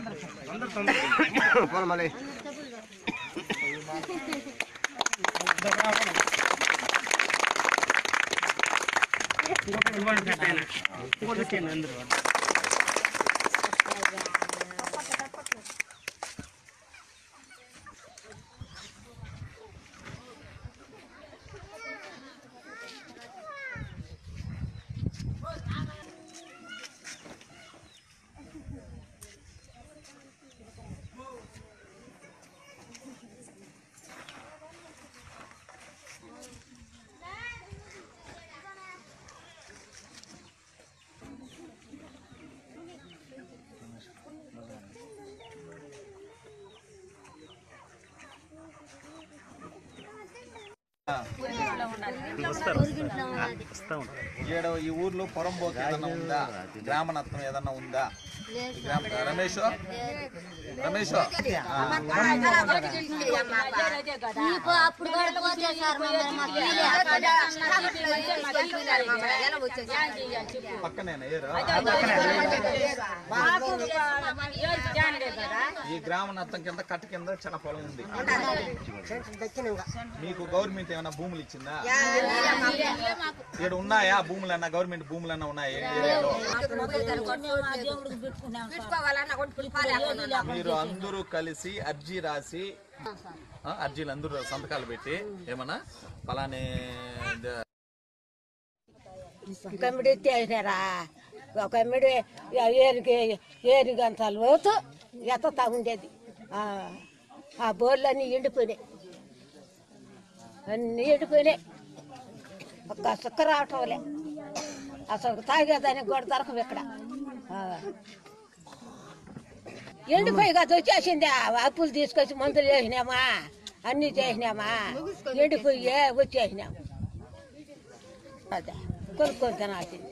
పోను మళ్ళీ ఈడ ఈ ఊర్లో పొరంబోకు ఏదన్నా ఉందా గ్రామనత్వం ఏదన్నా ఉందా ఈ గ్రామ రమేష్ రమేష్ ఇప్పుడు అప్పుడు కూడా పోతే సార్ మమ్మల్ని పక్కనేనా ఏరు ఈ గ్రామనత్వం కింద కట్ట కింద చిన్న పొలం ఉంది మీకు గవర్నమెంట్ ఏమైనా భూములు ఇచ్చిందా ఇక్కడ ఉన్నాయా భూములన్నా గవర్నమెంట్ భూములన్నా ఉన్నాయా ఈ ఏరియాలో మీరు అందరూ కలిసి అర్జీ రాసి ఆ, అర్జీలు అందరూ సంతకాలు పెట్టి ఏమన్నా పలానే ద- కమ్మిడి ఎత్తేసినారా ఒక కమ్మిడి ఏరికి ఏరికి అంత లోతు ఎత్తుతా ఉండేది ఆ, ఆ బోర్లు అన్నీ ఎండిపోయినాయి అన్నీ ఎండిపోయినాయి ఒక్క సుక్క రావటంలే అసలు తాగేదానికి కూడా దొరకవు ఇక్కడ ఆ. ఎండిపోయి కదా వచ్చేసింది అప్పులు తీసుకొచ్చి మందులు వేసినామా అన్నీ చేసినామా ఎండిపోయి వచ్చేసినాం అదే కొనుక్కొని తినాల్సింది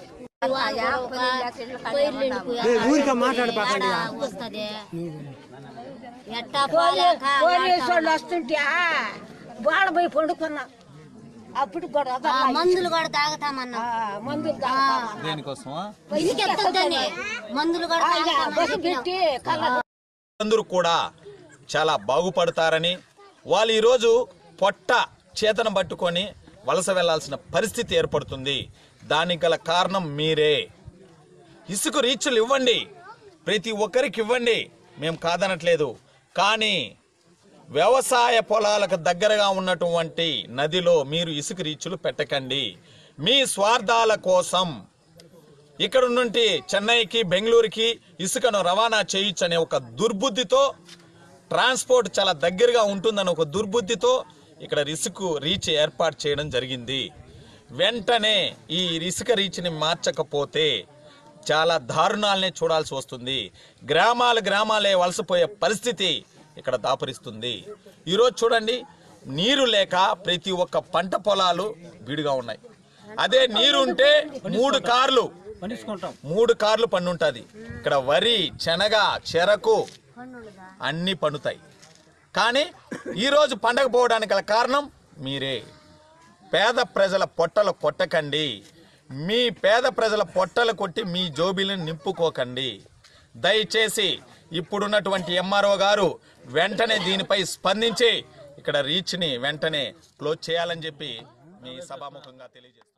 వస్తుంది ఎట్టా పోలేక పోలీసు వాళ్ళు వస్తుంటే బాడ పోయి పండుకున్నాం అప్పుడు కూడా ఆ, వదలలా. మందులు కూడా తాగుతామన్నా ఆ, మందులు తాగుతామా. దేనికోసమా ఇంటికి ఎత్తొద్దని మందులు కూడా ఆ, ఇక తాగుతామని బస్సు చెప్పినాం. పెట్టి కళ్ళ అందరూ కూడా చాలా బాగుపడతారని వాళ్ళు ఈరోజు పొట్ట చేతన పట్టుకొని వలస వెళ్లాల్సిన పరిస్థితి ఏర్పడుతుంది దానికి గల కారణం మీరే ఇసుక రీచ్లు ఇవ్వండి ప్రతి ఒక్కరికి ఇవ్వండి మేము కాదనట్లేదు కానీ వ్యవసాయ పొలాలకు దగ్గరగా ఉన్నటువంటి నదిలో మీరు ఇసుక రీచ్లు పెట్టకండి మీ స్వార్థాల కోసం ఇక్కడ నుండి చెన్నైకి బెంగళూరుకి ఇసుకను రవాణా చేయొచ్చు అనే ఒక దుర్బుద్ధితో ట్రాన్స్పోర్ట్ చాలా దగ్గరగా ఉంటుందని ఒక దుర్బుద్ధితో ఇక్కడ ఇసుక రీచ్ ఏర్పాటు చేయడం జరిగింది వెంటనే ఈ ఇసుక రీచ్ని మార్చకపోతే చాలా దారుణాలనే చూడాల్సి వస్తుంది గ్రామాలు గ్రామాలే వలసపోయే పరిస్థితి ఇక్కడ దాపురిస్తుంది ఈరోజు చూడండి నీరు లేక ప్రతి ఒక్క పంట పొలాలు బీడుగా ఉన్నాయి అదే నీరుంటే మూడు కార్లు మూడు కార్లు పండుంటది ఇక్కడ వరి శనగ చెరకు అన్ని పండుతాయి కానీ ఈరోజు పండగ పోవడానికి గల కారణం మీరే పేద ప్రజల పొట్టలు కొట్టకండి మీ పేద ప్రజల పొట్టలు కొట్టి మీ జోబీలను నింపుకోకండి దయచేసి ఇప్పుడున్నటువంటి ఎంఆర్ఓ గారు వెంటనే దీనిపై స్పందించి ఇక్కడ రీచ్ని వెంటనే క్లోజ్ చేయాలని చెప్పి మీ సభాముఖంగా తెలియజేస్తారు